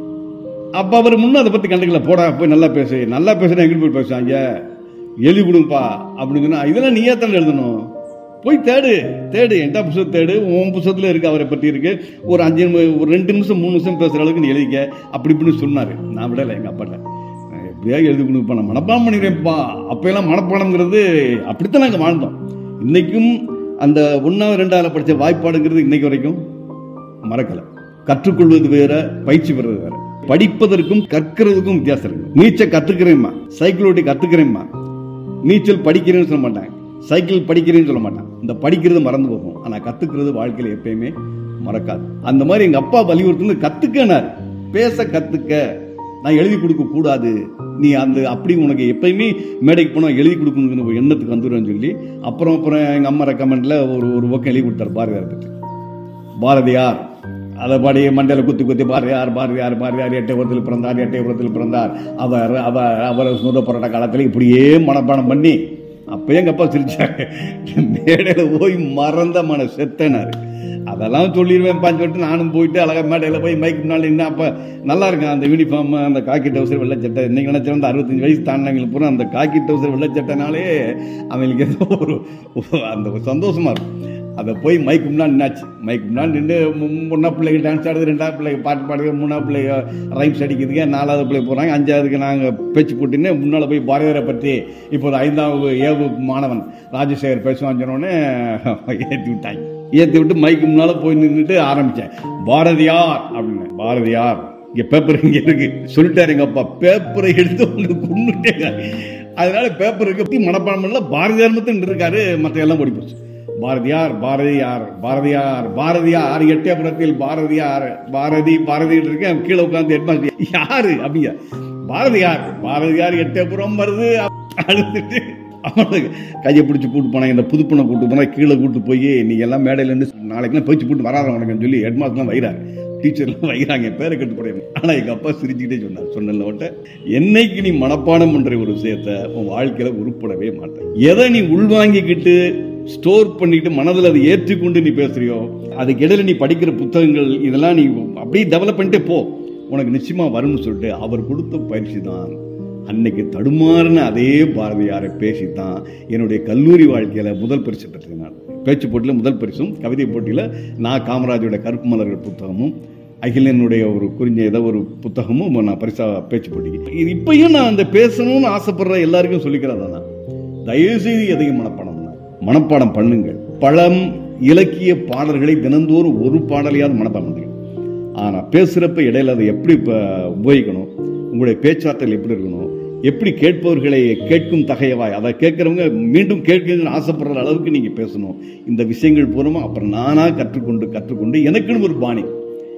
S3: அப்போ அவர் முன்ன அதை பற்றி கண்டுக்கல போடா போய் நல்லா பேசு நல்லா பேசுனா எங்கிட்டு போய் பேசுவாங்க எழுதி கொடுப்பா அப்படின்னு சொன்னா இதெல்லாம் நீயே தானே எழுதணும் போய் தேடு தேடு என்கிட்ட புத்தகம் தேடு உன் புத்தகத்தில் இருக்கு அவரை பற்றி இருக்கு ஒரு அஞ்சு நிமி- ஒரு ரெண்டு நிமிஷம் மூணு நிமிஷம் பேசுகிற அளவுக்கு நீ எழுதிக்க அப்படி இப்படின்னு சொன்னார் நான் விடலை எங்கள் அப்பாட்ட நான் எப்படியா எழுதி கொடுப்பா நான் மனப்பாடம் பண்ணிடுறேன்ப்பா அப்போயெல்லாம் மனப்பாடங்கிறது அப்படித்தான் நாங்கள் வாழ்ந்தோம் இன்னைக்கும் அந்த ஒன்றாவது ரெண்டாவது படித்த வாய்ப்பாடுங்கிறது இன்னைக்கு வரைக்கும் மறக்கலை கற்றுக்கொள்வது வேற பயிற்சி பெறுவது வேற படிப்பதற்கும் கற்கிறதுக்கும் வித்தியாசம் இருக்கு நீச்சல் கத்துக்கிறேம்மா சைக்கிள் ஓட்டி கத்துக்கிறேம்மா நீச்சல் படிக்கிறேன்னு சொல்ல மாட்டாங்க சைக்கிள் படிக்கிறேன்னு சொல்ல மாட்டான் இந்த படிக்கிறது மறந்து போகும் ஆனா கத்துக்கிறது வாழ்க்கையில எப்பயுமே மறக்காது அந்த மாதிரி எங்க அப்பா வலியுறுத்துறது கத்துக்கனார் பேச கத்துக்க நான் எழுதி கொடுக்க கூடாது நீ அந்த அப்படி உனக்கு எப்பயுமே மேடைக்கு போனால் எழுதி கொடுக்கணுங்கிற ஒரு எண்ணத்துக்கு வந்துடுவேன்னு சொல்லி அப்புறம் அப்புறம் எங்கள் அம்மா ரெக்கமெண்டில் ஒரு ஒரு பக்கம் எழுதி கொடுத்தார் பாரதியார் பற்றி பாரதியார் அதை பாடி மண்டையில் குத்தி குத்தி பாரதியார் பாரதியார் பாரதியார் எட்டயபுரத்தில் பிறந்தார் எட்டயபுரத்தில் பிறந்தார் அவர் அவர் அவர் சுதந்திர போராட்ட காலத்தில் இப்படியே மனப்பாடம் பண்ணி அப்பயே எங்கள் அப்பா சிரிச்சாங்க மேடையில் போய் மறந்த மன செத்தனார் அதெல்லாம் சொல்லிடுவேன்ப்பான்னு சொல்லிட்டு நானும் போயிட்டு அழகா மேடையில் போய் மைக் முன்னால் நின்று அப்போ நல்லா இருக்கும் அந்த யூனிஃபார்ம் அந்த காக்கி டவுசர் வெள்ளச்சட்டை இன்னைக்கு நினைச்சா அந்த அறுபத்தஞ்சு வயசு தாண்டினவங்களுக்கு பூரா அந்த காக்கி டவுசர் வெள்ளச்சட்டைனாலே அவங்களுக்கு ஏதோ ஒரு ஒரு அந்த ஒரு சந்தோஷமா இருக்கும் அதை போய் மைக்கு முன்னாடி நின்னாச்சு மைக்கு முன்னாடி நின்று முன்னா பிள்ளைங்க டான்ஸ் ஆடுது ரெண்டாவது பிள்ளைங்க பாட்டு பாடுது மூணாவது பிள்ளைங்க ரைம்ஸ் அடிக்குதுங்க நாலாவது பிள்ளை போகிறாங்க அஞ்சாவதுக்கு நாங்கள் பேச்சு போட்டுன்னு முன்னால் போய் பாரதியாரை பற்றி இப்போது ஐந்தாவது ஏவு மாணவன் ராஜசேகர் பேசுவான்னு சொன்னோடனே ஏற்றி விட்டாங்க ஏற்றி விட்டு மைக்கு முன்னால் போய் நின்றுட்டு ஆரம்பித்தேன் பாரதியார் அப்படின்னு பாரதியார் இங்கே பேப்பர் இங்கே இருக்கு சொல்லிட்டாரு எங்க அப்பா பேப்பரை எடுத்து உங்களுக்கு கொண்டுட்டேங்க அதனால பேப்பர் இருக்கு மனப்பாடம் பண்ணல பாரதியார் மட்டும் இருக்காரு மற்ற எல்லாம் ஓடி போச்சு பாரதியார் பாரதியார் பாரதியார் பாரதியார் எட்டயபுரத்தில் பாரதியார் பாரதி பாரதி இருக்கேன் கீழே உட்காந்து ஹெட்மாஸ்டர் யாரு அப்படிங்க பாரதியார் பாரதியார் எட்டயபுரம் வருது அழுதுட்டு அவனுக்கு கையை பிடிச்சி கூட்டு போனாங்க இந்த புதுப்பணை கூட்டு போனா கீழே கூட்டு போய் நீ எல்லாம் மேடையில இருந்து நாளைக்கெல்லாம் பேச்சு போட்டு வராத உனக்குன்னு சொல்லி ஹெட்மாஸ்டர்லாம் வைறாங்க டீச்சர்லாம் வைகிறாங்க பேரை கட்டு போட ஆனா எங்க அப்பா சிரிச்சுக்கிட்டே சொன்னார் சொன்னல உன்ட்ட என்னைக்கு நீ மனப்பாடம் பண்ற ஒரு விஷயத்த உன் வாழ்க்கையில உருப்படவே மாட்டேன் எதை நீ உள்வாங்கிக்கிட்டு ஸ்டோர் பண்ணிட்டு மனதில் அதை ஏற்றிக்கொண்டு நீ பேசுறியோ அதுக்கு இடையில நீ படிக்கிற புத்தகங்கள் இதெல்லாம் நீ அப்படியே டெவலப் பண்ணிட்டே போ உனக்கு நிச்சயமா வரும்னு சொல்லிட்டு அவர் கொடுத்த பயிற்சி தான் அன்னைக்கு தடுமாறின அதே பாரதியாரை பேசித்தான் என்னுடைய கல்லூரி வாழ்க்கையில முதல் பரிசு பெற்றேன் நான் பேச்சு போட்டியில் முதல் பரிசும் கவிதை போட்டியில் நான் காமராஜோட கருப்பு மலர்கள் புத்தகமும் அகிலனுடைய ஒரு குறிஞ்ச ஏதோ ஒரு புத்தகமும் நான் பரிசா பேச்சு போட்டிக்கு இது இப்பயும் நான் அந்த பேசணும்னு ஆசைப்படுற எல்லாருக்கும் சொல்லிக்கிறதா தான் தயவு செய்து எதையும் மனப்பாடம் பண்ணாத. மனப்பாடம் பண்ணுங்கள் பழம் இலக்கிய பாடல்களை தினந்தோறும் ஒரு பாடலையாவது மனப்பாடம் பண்ணுங்க ஆனா பேசுறப்ப இடையில அதை எப்படி இப்ப உபயோகிக்கணும் உங்களுடைய பேச்சாற்றல் எப்படி இருக்கணும் எப்படி கேட்பவர்களை கேட்கும் தகையவாய் அதை கேட்கறவங்க மீண்டும் கேட்கணும்னு ஆசைப்படுற அளவுக்கு நீங்க பேசணும் இந்த விஷயங்கள் பூரமா அப்புறம் நானா கற்றுக்கொண்டு கற்றுக்கொண்டு எனக்குன்னு ஒரு பாணி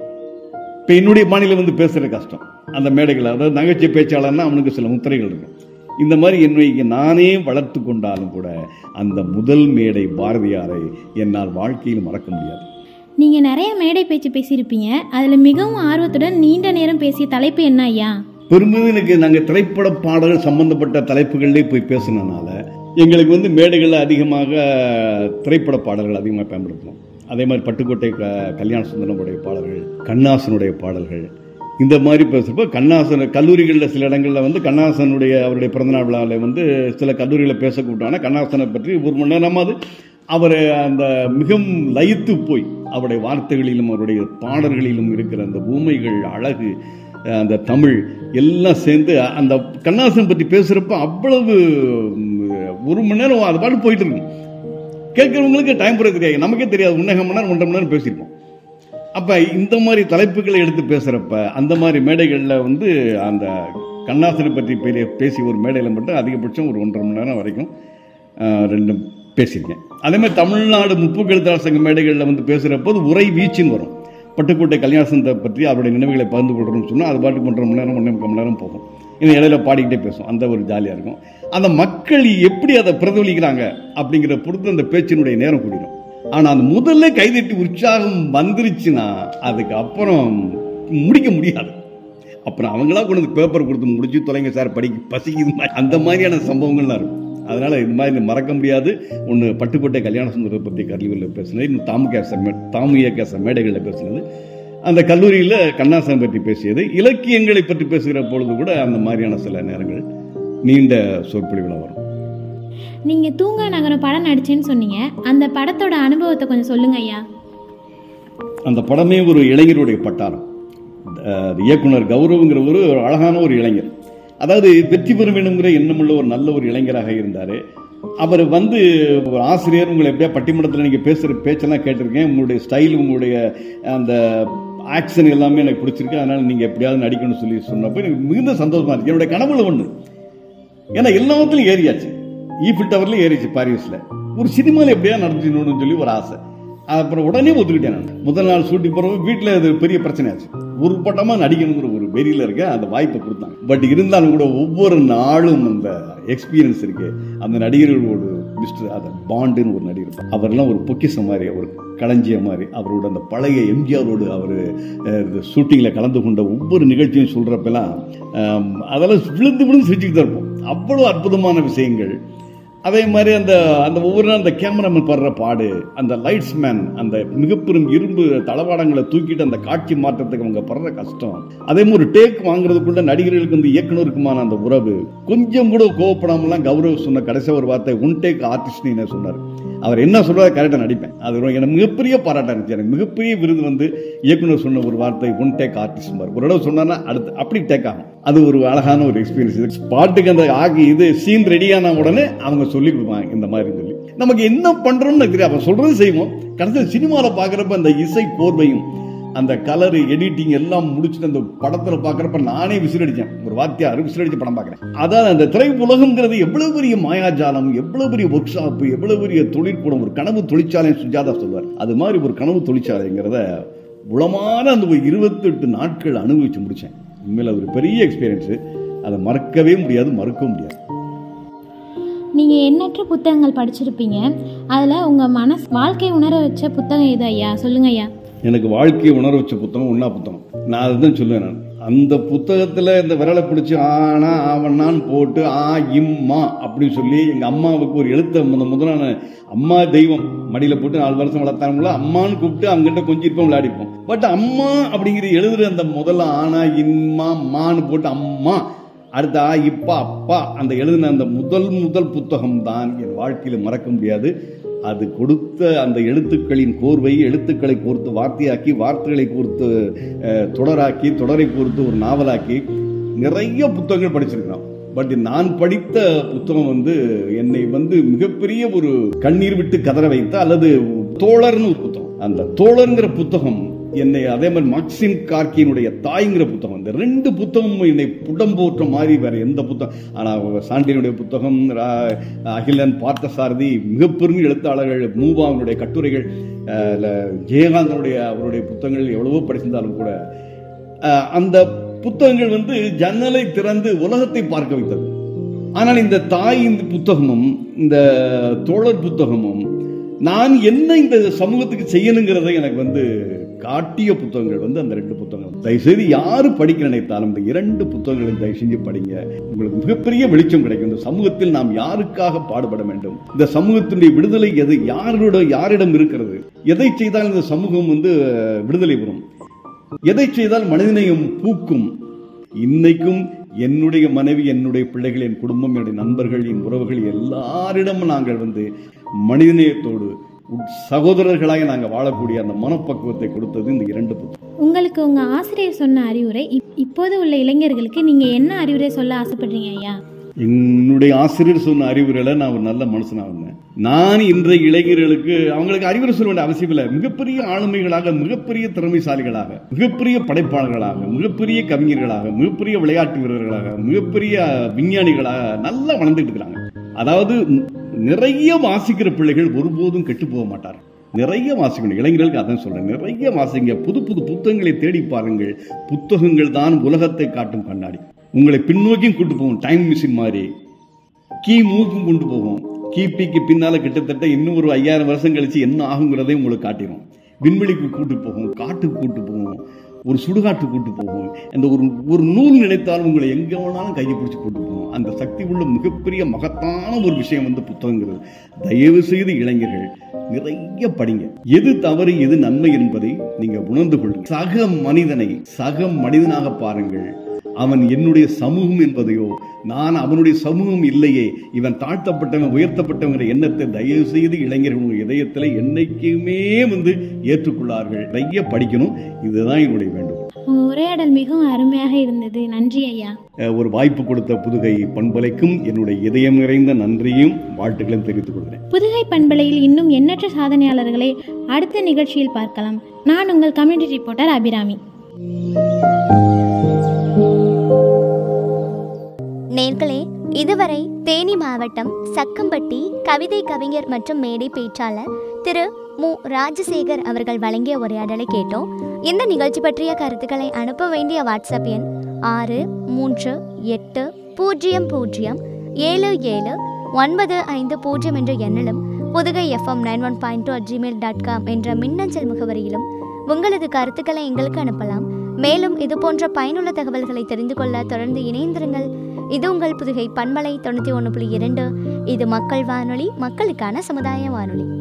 S3: இப்போ என்னுடைய பாணியில வந்து பேசுறது கஷ்டம் அந்த மேடைகள் அதாவது நகைச்சுவை பேச்சாளர்னா அவனுக்கு சில முத்திரைகள் இருக்கும் இந்த மாதிரி என்னை நானே வளர்த்து கொண்டாலும் கூட அந்த முதல் மேடை பாரதியாரை என்னால் வாழ்க்கையில் மறக்க முடியாது
S2: நீங்கள் நிறைய மேடை பேச்சு பேசியிருப்பீங்க அதில் மிகவும் ஆர்வத்துடன் நீண்ட நேரம் பேசிய தலைப்பு என்ன ஐயா
S3: பெரும்பாலும் எனக்கு நாங்கள் திரைப்பட பாடல்கள் சம்பந்தப்பட்ட தலைப்புகளிலே போய் பேசுனதுனால எங்களுக்கு வந்து மேடைகளில் அதிகமாக திரைப்பட பாடல்கள் அதிகமாக பயன்படுத்துவோம் அதே மாதிரி பட்டுக்கோட்டை க கல்யாண சுந்தரனுடைய பாடல்கள் கண்ணாசனுடைய பாடல்கள் இந்த மாதிரி பேசுகிறப்போ கண்ணாசன் கல்லூரிகளில் சில இடங்களில் வந்து கண்ணாசனுடைய அவருடைய பிறந்தநாள் விழாவில் வந்து சில கல்லூரிகளில் பேச கூப்பிட்டாங்கன்னா கண்ணாசனை பற்றி ஒரு மணி நேரமாவது அவர் அந்த மிகவும் லயித்து போய் அவருடைய வார்த்தைகளிலும் அவருடைய பாடல்களிலும் இருக்கிற அந்த ஊமைகள் அழகு அந்த தமிழ் எல்லாம் சேர்ந்து அந்த கண்ணாசன் பற்றி பேசுகிறப்ப அவ்வளவு ம், ஒரு மணி நேரம் அது பாட்டு போயிட்டு இருக்கும் கேட்குறவங்களுக்கு டைம் போகிறது தெரியாது நமக்கே தெரியாது ஒன்றரை மணி நேரம் ஒன்றரை மணி நேரம் பேசியிருப்போம் அப்போ இந்த மாதிரி தலைப்புகளை எடுத்து பேசுகிறப்ப அந்த மாதிரி மேடைகளில் வந்து அந்த கண்ணாசனை பற்றி பெரிய பேசி ஒரு மேடையில் மட்டும் அதிகபட்சம் ஒரு ஒன்றரை மணி நேரம் வரைக்கும் ஆஹ், ரெண்டு பேசியிருக்கேன் அதே மாதிரி தமிழ்நாடு முற்போக்கு எழுத்தாளர் சங்க மேடைகளில் வந்து பேசுகிறப்போ அது உரை வீச்சுன்னு வரும் பட்டுக்கோட்டை கல்யாணத்தை பற்றி அவருடைய நினைவுகளை பகிர்ந்து கொள்கிறோம்னு சொன்னால் அது பாட்டுக்கு ஒன்றரை மணி நேரம் ஒன்றே முக்கால் மணி நேரம் போகும் இன்னும் இடையில பாடிக்கிட்டே பேசும் அந்த ஒரு ஜாலியாக இருக்கும் அந்த மக்கள் எப்படி அதை பிரதிபலிக்கிறாங்க அப்படிங்கிற பொறுத்து அந்த பேச்சினுடைய நேரம் கூடிடும் ஆனால் அந்த முதல்ல கைதட்டி உற்சாகம் வந்துருச்சுன்னா அதுக்கு அப்புறம் முடிக்க முடியாது அப்புறம் அவங்களா கொண்டு வந்து பேப்பர் கொடுத்து முடிச்சு தொலைங்க சார் படிக்க பசிக்குது மாதிரி அந்த மாதிரியான சம்பவங்கள்லாம் இருக்கும் அதனால இது மாதிரி மறக்க முடியாது ஒன்று பட்டுக்கோட்டை கல்யாண சுந்தரத்தை பற்றி கல்வியில் பேசினது இன்னும் தாமுகேச மே தாமுய கேச மேடைகளில் பேசினது அந்த கல்லூரியில் கண்ணாசன் பற்றி பேசியது இலக்கியங்களை பற்றி பேசுகிற பொழுது கூட அந்த மாதிரியான சில நேரங்கள் நீண்ட சொற்பொழிவில் வரும்
S2: நீங்கள் தூங்கா நகரம் படம் நடிச்சேன்னு சொன்னீங்க அந்த படத்தோட அனுபவத்தை கொஞ்சம் சொல்லுங்க ஐயா
S3: அந்த படமே ஒரு இளைஞருடைய பட்டாரம் அஹ் இயக்குனர் கௌரவங்கிற ஒரு ஒரு அழகான ஒரு இளைஞர் அதாவது வெற்றி பெற வேணுங்கிற எண்ணமுள்ள ஒரு நல்ல ஒரு இளைஞராக இருந்தார் அவர் வந்து ஒரு ஆசிரியர் உங்களை எப்படியா பட்டிமன்றத்தில் நீங்கள் பேசுகிற பேச்செல்லாம் கேட்டிருக்கேன் உங்களுடைய ஸ்டைல் உங்களுடைய அந்த ஆக்ஷன் எல்லாமே எனக்கு பிடிச்சிருக்கு அதனால் நீங்கள் எப்படியாவது நடிக்கணும்னு சொல்லி சொன்னப்போ எனக்கு மிகுந்த சந்தோஷமா இருந்துச்சு என்னுடைய கனவுல ஒன்று ஏன்னா எல்லாத்துலையும் ஏறியாச்சு ஈஃபில் டவர்லையும் ஏறிச்சு பாரிஸில் ஒரு சினிமாவில் எப்படியா நடந்துடணும்னு சொல்லி ஒரு ஆசை அப்புறம் உடனே ஒத்துக்கிட்டேன் நான் முதல் நாள் ஷூட்டிங் போகிறப்ப வீட்டில் அது பெரிய பிரச்சனை ஆச்சு ஒரு பட்டமாக நடிக்கணுங்கிற ஒரு வெறியில் இருக்க அந்த வாய்ப்பை கொடுத்தாங்க பட் இருந்தாலும் கூட ஒவ்வொரு நாளும் அந்த எக்ஸ்பீரியன்ஸ் இருக்கு அந்த நடிகர்களோடு மிஸ்டர் அந்த பாண்டுன்னு ஒரு நடிகர் இருப்பார். அவரெல்லாம் ஒரு பொக்கிஷம் மாதிரி ஒரு களஞ்சியம் மாதிரி அவரோட அந்த பழைய எம்ஜிஆரோடு அவர் ஷூட்டிங்கில் கலந்து கொண்ட ஒவ்வொரு நிகழ்ச்சியும் சொல்கிறப்பெல்லாம் அதெல்லாம் விழுந்து விழுந்து சிரிச்சுக்கிட்டு தான் இருப்போம் அவ்வளோ அற்புதமான விஷயங்கள் அதே மாதிரி அந்த அந்த ஒவ்வொரு நாள் அந்த கேமராமேன் படுற பாடு அந்த லைட்ஸ் மேன் அந்த மிகப்பெரும் இரும்பு தளவாடங்களை தூக்கிட்டு அந்த காட்சி மாற்றத்துக்கு அவங்க படுற கஷ்டம் அதே மாதிரி ஒரு டேக் வாங்குறதுக்குள்ள நடிகர்களுக்கு வந்து இயக்குனருக்குமான அந்த உறவு கொஞ்சம் கூட கோவப்படாமலாம் கௌரவ் சொன்ன கடைசி ஒரு வார்த்தை ஒன் டேக் ஆர்டிஸ்ட்னு என்ன சொன்னார் அவர் என்ன சொல்றாரு கரெக்டாக நடிப்பேன் அது ஒரு எனக்கு மிகப்பெரிய பாராட்டா இருந்துச்சு எனக்கு மிகப்பெரிய விருது வந்து இயக்குனர் சொன்ன ஒரு வார்த்தை ஒன் டேக் ஆர்டிஸ்ட் மாதிரி ஒரு தடவை சொன்னார்னா அடுத்து அப்படி டேக் ஆகும் அது ஒரு அழகான ஒரு எக்ஸ்பீரியன்ஸ் இது பாட்டுக்கு அந்த ஆகி இது சீன் ரெடியான உடனே அவங்க சொல்லி கொடுப்பாங்க இந்த மாதிரி சொல்லி நமக்கு என்ன பண்றோம்னு தெரியாது அப்ப சொல்றது செய்வோம் கடைசியில் சினிமாவில் பார்க்குறப்ப அந்த இசை கோர்வையும் அந்த கலர் எடிட்டிங் எல்லாம் முடிச்சுட்டு அந்த படத்துல பார்க்குறப்ப நானே விசிலடிச்சேன் ஒரு வாத்தியார் விசிலடிச்சு படம் பார்க்குறேன் அதான் அந்த திரை உலகம்ங்கிறது எவ்வளவு பெரிய மாயாஜாலம் எவ்வளவு பெரிய ஒர்க் ஷாப் எவ்வளவு பெரிய தொழிற்பூடம் ஒரு கனவு தொழிற்சாலை சுஜாதா சொல்வார் அது மாதிரி ஒரு கனவு தொழிற்சாலைங்கிறத உளமான அந்த ஒரு இருபத்தெட்டு நாட்கள் அனுபவிச்சு முடிச்சேன் உண்மையில் அது ஒரு பெரிய எக்ஸ்பீரியன்ஸு அதை மறக்கவே முடியாது மறுக்கவும் முடியாது
S2: நீங்கள் எண்ணற்ற புத்தகங்கள் படிச்சிருப்பீங்க அதில் உங்கள் மனஸ் வாழ்க்கை உணர வச்ச புத்தகம் எது ஐயா சொல்லுங்க ஐயா
S3: எனக்கு வாழ்க்கையை உணர வச்ச புத்தகம் ஒன்றா புத்தகம் நான் அதுதான் சொல்லுவேன் நான் அந்த புத்தகத்தில் இந்த விரலை பிடிச்சி ஆனா ஆவண்ணான்னு போட்டு ஆ இம்மா அப்படின்னு சொல்லி எங்கள் அம்மாவுக்கு ஒரு எழுத்த முத முதலான அம்மா தெய்வம் மடியில் போட்டு நாலு வருஷம் வளர்த்தாங்களோ அம்மான்னு கூப்பிட்டு அங்கிட்ட கொஞ்சம் இருப்போம் விளையாடிப்போம் பட் அம்மா அப்படிங்கிற எழுதுற அந்த முதல்ல ஆனா இம்மா மான்னு போட்டு அம்மா அடுத்த ஆ இப்பா அப்பா அந்த எழுதின அந்த முதல் முதல் புத்தகம் தான் என் வாழ்க்கையில் மறக்க முடியாது அது கொடுத்த அந்த எழுத்துக்களின் கோர்வை எழுத்துக்களை கோர்த்து வார்த்தையாக்கி வார்த்தைகளை கோர்த்து அஹ், தொடராக்கி தொடரை கோர்த்து ஒரு நாவலாக்கி நிறைய புத்தகங்கள் படிச்சிருக்கிறோம் பட் நான் படித்த புத்தகம் வந்து என்னை வந்து மிகப்பெரிய ஒரு கண்ணீர் விட்டு கதற வைத்த அல்லது தோழர்னு ஒரு புத்தகம் அந்த தோழருங்கிற புத்தகம் என்னை அதே மாதிரி மார்க்சிம் கார்கியினுடைய தாய்ங்கிற புத்தகம் இந்த ரெண்டு புத்தகமும் என்னை புடம்போற்ற மாதிரி வேற எந்த புத்தகம் ஆனால் சாண்டியனுடைய புத்தகம் ரா- அகிலன் பார்த்தசாரதி மிகப்பெரும் எழுத்தாளர்கள் மூவாவினுடைய கட்டுரைகள் அஹ், இல்ல ஜெயகாந்தனுடைய அவருடைய புத்தகங்கள் எவ்வளவோ படிச்சிருந்தாலும் கூட அஹ், அந்த புத்தகங்கள் வந்து ஜன்னலை திறந்து உலகத்தை பார்க்க வைத்தது ஆனால் இந்த தாய் இந்த புத்தகமும் இந்த தோழர் புத்தகமும் நான் என்ன இந்த சமூகத்துக்கு செய்யணுங்கிறதை எனக்கு வந்து காட்டிய புத்தகங்கள் வந்து அந்த ரெண்டு புத்தகங்கள் தயவுசெய்து யாரு படிக்க நினைத்தாலும் இந்த இரண்டு புத்தகங்களையும் தயவு செஞ்சு படிங்க உங்களுக்கு மிகப்பெரிய வெளிச்சம் கிடைக்கும் இந்த சமூகத்தில் நாம் யாருக்காக பாடுபட வேண்டும் இந்த சமூகத்தினுடைய விடுதலை எது யாரோட யாரிடம் இருக்கிறது எதை செய்தால் இந்த சமூகம் வந்து விடுதலை பெறும் எதை செய்தால் மனிதநேயம் பூக்கும் இன்னைக்கும் என்னுடைய மனைவி என்னுடைய பிள்ளைகள் என் குடும்பம் என்னுடைய நண்பர்கள் என் உறவுகள் எல்லாரிடமும் நாங்கள் வந்து மனிதநேயத்தோடு உட்- சகோதரர்களாக நாங்கள் வாழக்கூடிய அந்த மனப்பக்குவத்தை கொடுத்தது இந்த இரண்டு புத்தகம்
S2: உங்களுக்கு உங்கள் ஆசிரியர் சொன்ன அறிவுரை இப் இப்போது உள்ள இளைஞர்களுக்கு நீங்கள் என்ன அறிவுரை சொல்ல ஆசைப்படுறீங்க ஐயா
S3: என்னுடைய ஆசிரியர் சொன்ன அறிவுரையில நான் ஒரு நல்ல மனுஷனா இருந்தேன் நான் இன்றைய இளைஞர்களுக்கு அவங்களுக்கு அறிவுரை சொல்ல வேண்டிய அவசியம் இல்லை மிகப்பெரிய ஆளுமைகளாக மிகப்பெரிய திறமைசாலிகளாக மிகப்பெரிய படைப்பாளர்களாக மிகப்பெரிய கவிஞர்களாக மிகப்பெரிய விளையாட்டு வீரர்களாக மிகப்பெரிய விஞ்ஞானிகளாக நல்லா வளர்ந்துட்டு இருக்கிறாங்க அதாவது நிறைய வாசிக்கிற பிள்ளைகள் ஒருபோதும் கெட்டு போக மாட்டார்கள் நிறைய வாசிக்கணும் இளைஞர்களுக்கு அதான் சொல்றேன் நிறைய வாசிங்க புது புது புத்தகங்களை தேடி பாருங்கள் புத்தகங்கள் தான் உலகத்தை காட்டும் கண்ணாடி உங்களை பின்னோக்கியும் கூட்டு போகும் டைம் மிஷின் மாதிரி கீ மூக்கும் கொண்டு போகும் கிபிக்கு பின்னால கிட்டத்தட்ட இன்னும் ஒரு ஐயாயிரம் வருஷம் கழிச்சு என்ன ஆகுங்கிறதை உங்களுக்கு காட்டிடும் விண்வெளிக்கு கூட்டு போகும் காட்டுக்கு கூட்டு போகும் ஒரு சுடுகாட்டு கூட்டு போகும் அந்த ஒரு ஒரு நூல் நினைத்தாலும் உங்களை எங்க வேணாலும் கையை பிடிச்சி கூட்டு போகும் அந்த சக்தி உள்ள மிகப்பெரிய மகத்தான ஒரு விஷயம் வந்து புத்தகங்கிறது தயவு செய்து இளைஞர்கள் நிறைய படிங்க எது தவறு எது நன்மை என்பதை நீங்க உணர்ந்து கொள்ளுங்க சக மனிதனை சக மனிதனாக பாருங்கள் அவன் என்னுடைய சமூகம் என்பதையோ நான் அவனுடைய சமூகம் இல்லையே இவன் தாழ்த்தப்பட்டவன் உயர்த்தப்பட்டவங்கிற எண்ணத்தை தயவு செய்து இளைஞர்கள் உங்கள் இதயத்தில் என்னைக்குமே வந்து ஏற்றுக்கொள்ளார்கள் நிறைய படிக்கணும் இதுதான் என்னுடைய வேண்டும்
S2: உங்கள் உரையாடல் மிகவும் அருமையாக இருந்தது நன்றி ஐயா
S3: அஹ் ஒரு வாய்ப்பு கொடுத்த புதுகை பண்பலைக்கும் என்னுடைய இதயம் நிறைந்த நன்றியும் வாழ்த்துக்களையும் தெரிவித்துக் கொள்கிறேன்
S2: புதுகை பண்பலையில் இன்னும் எண்ணற்ற சாதனையாளர்களை அடுத்த நிகழ்ச்சியில் பார்க்கலாம் நான் உங்கள் கம்யூனிட்டி ரிப்போர்ட்டர் அபிராமி
S1: நேர்களே இதுவரை தேனி மாவட்டம் சக்கம்பட்டி கவிதை கவிஞர் மற்றும் மேடை பேச்சாளர் திரு மு ராஜசேகர் அவர்கள் வழங்கிய உரையாடலை கேட்டோம் இந்த நிகழ்ச்சி பற்றிய கருத்துக்களை அனுப்ப வேண்டிய வாட்ஸ்அப் எண் ஆறு மூன்று எட்டு பூஜ்ஜியம் பூஜ்ஜியம் ஏழு ஏழு ஒன்பது ஐந்து பூஜ்ஜியம் என்ற எண்ணிலும் Pudugai FM nine one point two Gmail dot com என்ற மின்னஞ்சல் முகவரியிலும் உங்களது கருத்துக்களை எங்களுக்கு அனுப்பலாம் மேலும் இது போன்ற பயனுள்ள தகவல்களை தெரிந்து கொள்ள தொடர்ந்து இணைந்திருங்கள் இது உங்கள் புதுகை பண்பலை தொண்ணூற்றி ஒன்று புள்ளி இரண்டு இது மக்கள் வானொலி மக்களுக்கான சமுதாய வானொலி